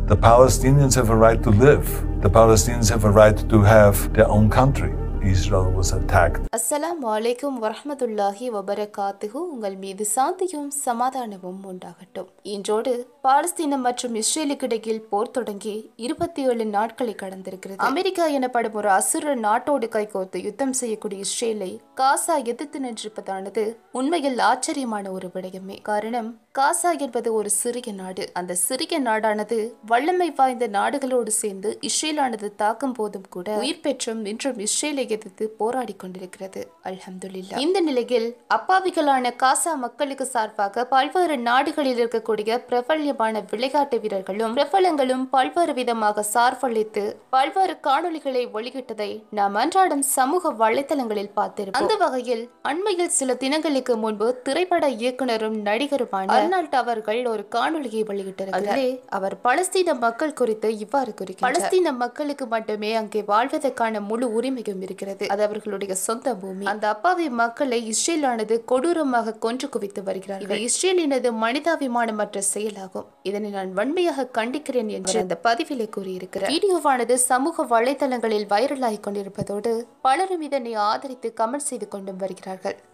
The Palestinians have a right to live. The Palestinians have a right to have their own country. Israel was attacked. அஸ்ஸலாமு அலைக்கும் வரஹ்மத்துல்லாஹி வபரகாத்துஹு உங்கள் மீது சாந்தியும் சமாதானமும் உண்டாகட்டும் இன்றோடு பாலஸ்தீனம் மற்றும் இஸ்ரேலுக்கு இடையில் போர் தொடங்கி இருபத்தி ஏழு நாட்களை கடந்திருக்கிறது அமெரிக்கா எனப்படும் ஒரு அசுர நாட்டோடு கைகோர்த்து யுத்தம் செய்யக்கூடிய இஸ்ரேலை காசா எதிர்த்து நின்றிருப்பதானது உண்மையில் ஆச்சரியமான ஒரு விடயமே காரணம் காசா என்பது ஒரு சிறிய நாடு அந்த சிறிய நாடானது வல்லமை வாய்ந்த நாடுகளோடு சேர்ந்து இஸ்ரேலானது தாக்கும் போதும் கூட உயிர் பெற்றும் இன்றும் இஸ்ரேலை எதிர்த்து போராடி கொண்டிருக்கிறது அல்ஹம்துலில்லாஹ் இந்த நிலையில் அப்பாவிகளான காசா மக்களுக்கு சார்பாக பல்வேறு நாடுகளில் இருக்கக்கூடிய பிரபல்யமான விளையாட்டு வீரர்களும் பிரபலங்களும் பல்வேறு விதமாக சார்பளித்து பல்வேறு காணொளிகளை வெளியிட்டதை நாம் அன்றாடம் சமூக வலைத்தளங்களில் பார்த்திருப்போம் அந்த வகையில் அண்மையில் சில தினங்களுக்கு முன்பு திரைப்பட இயக்குனரும் நடிகருமான அர்னால்ட் அவர்கள் ஒரு காணொளியை வெளியிட்டிருக்கிறார் அதிலே அவர் பலஸ்தீன மக்கள் குறித்து இவ்வாறு குறிக்கிறார் பலஸ்தீன மக்களுக்கு மட்டுமே அங்கே வாழ்வதற்கான முழு உரிமையும் இருக்கிறது அது அவர்களுடைய சொந்த பூமி அந்த அப்பாவி மக்களை இஸ்ரேலானது கொடூரமாக கொன்று குவித்து வருகிறார் இது இஸ்ரேலினது மனிதாபிமானமற்ற செயலாகும் இதனை நான் வன்மையாக கண்டிக்கிறேன் என்று அந்த பதிவிலே கூறியிருக்கிறார் வீடியோவானது சமூக வலைதளங்களில் வைரலாகிக் கொண்டிருப்பதோடு பலரும் இதனை ஆதரித்து கமெண்ட் செய்து கொண்டும் வருகிறார்கள்